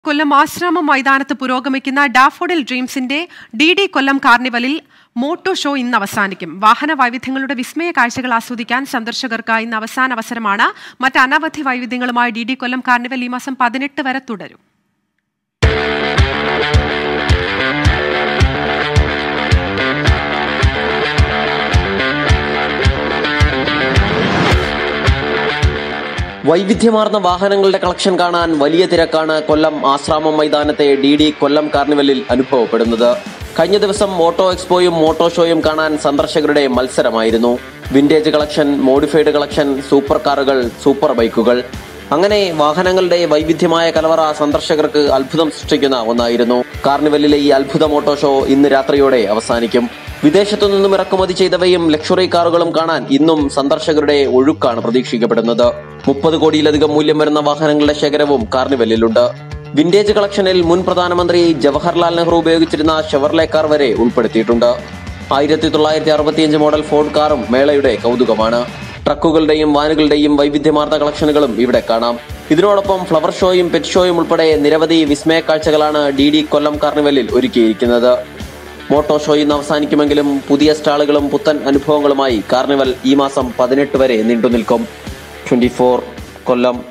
കൊല്ലം ആശ്രാമം മൈതാനത്ത് പുരോഗമിക്കുന്ന ഡാഫോഡിൽ ഡ്രീംസിന്റെ ഡി ഡി കൊല്ലം കാർണിവലിൽ മോട്ടോ ഷോ ഇന്ന് അവസാനിക്കും വാഹന വൈവിധ്യങ്ങളുടെ വിസ്മയ കാഴ്ചകൾ ആസ്വദിക്കാൻ സന്ദർശകർക്ക് ഇന്ന് അവസാന അവസരമാണ് മറ്റ് അനവധി വൈവിധ്യങ്ങളുമായി ഡി ഡി കൊല്ലം കാർണിവൽ ഈ മാസം പതിനെട്ട് വരെ തുടരും വൈവിധ്യമാർന്ന വാഹനങ്ങളുടെ കളക്ഷൻ കാണാൻ വലിയ തിരക്കാണ് കൊല്ലം ആശ്രാമം മൈതാനത്തെ ഡി ഡി കൊല്ലം കാർണിവലിൽ അനുഭവപ്പെടുന്നത് കഴിഞ്ഞ ദിവസം മോട്ടോ എക്സ്പോയും മോട്ടോ ഷോയും കാണാൻ സന്ദർശകരുടെ മത്സരമായിരുന്നു vintage collection modified collection super കാറുകൾ സൂപ്പർ ബൈക്കുകൾ അങ്ങനെ വാഹനങ്ങളുടെ വൈവിധ്യമായ കലവറ സന്ദർശകർക്ക് അത്ഭുതം സൃഷ്ടിക്കുന്ന ഒന്നായിരുന്നു കാർണിവലിലെ ഈ അത്ഭുത മോട്ടോ ഷോ ഇന്ന് രാത്രിയോടെ അവസാനിക്കും വിദേശത്തു നിന്നും ഇറക്കുമതി ചെയ്തവയും ലക്ഷറി കാറുകളും കാണാൻ ഇന്നും സന്ദർശകരുടെ ഒഴുക്കാണ് പ്രതീക്ഷിക്കപ്പെടുന്നത് മുപ്പത് കോടിയിലധികം മൂല്യം വരുന്ന വാഹനങ്ങളുടെ ശേഖരവും കാർണിവലിലുണ്ട് വിന്റേജ് കളക്ഷനിൽ മുൻ പ്രധാനമന്ത്രി ജവഹർലാൽ നെഹ്റു ഉപയോഗിച്ചിരുന്ന ഷെവർലെ കാർ വരെ ഉൾപ്പെടുത്തിയിട്ടുണ്ട് ആയിരത്തി തൊള്ളായിരത്തി അറുപത്തിയഞ്ച് മോഡൽ ഫോർഡ് കാറും മേളയുടെ കൗതുകമാണ് ട്രക്കുകളുടെയും വാനുകളുടെയും വൈവിധ്യമാർന്ന കളക്ഷനുകളും ഇവിടെ കാണാം ഇതിനോടൊപ്പം ഫ്ലവർ ഷോയും പെറ്റ് ഷോയും ഉൾപ്പെടെ നിരവധി വിസ്മയ കാഴ്ചകളാണ് ഡി ഡി കൊല്ലം കാർണിവലിൽ ഒരുക്കിയിരിക്കുന്നത് മോട്ടോ ഷോ ഇന്ന് അവസാനിക്കുമെങ്കിലും പുതിയ സ്റ്റാളുകളും പുത്തൻ അനുഭവങ്ങളുമായി കാർണിവൽ ഈ മാസം പതിനെട്ട് വരെ നീണ്ടുനിൽക്കും ട്വന്റി കൊല്ലം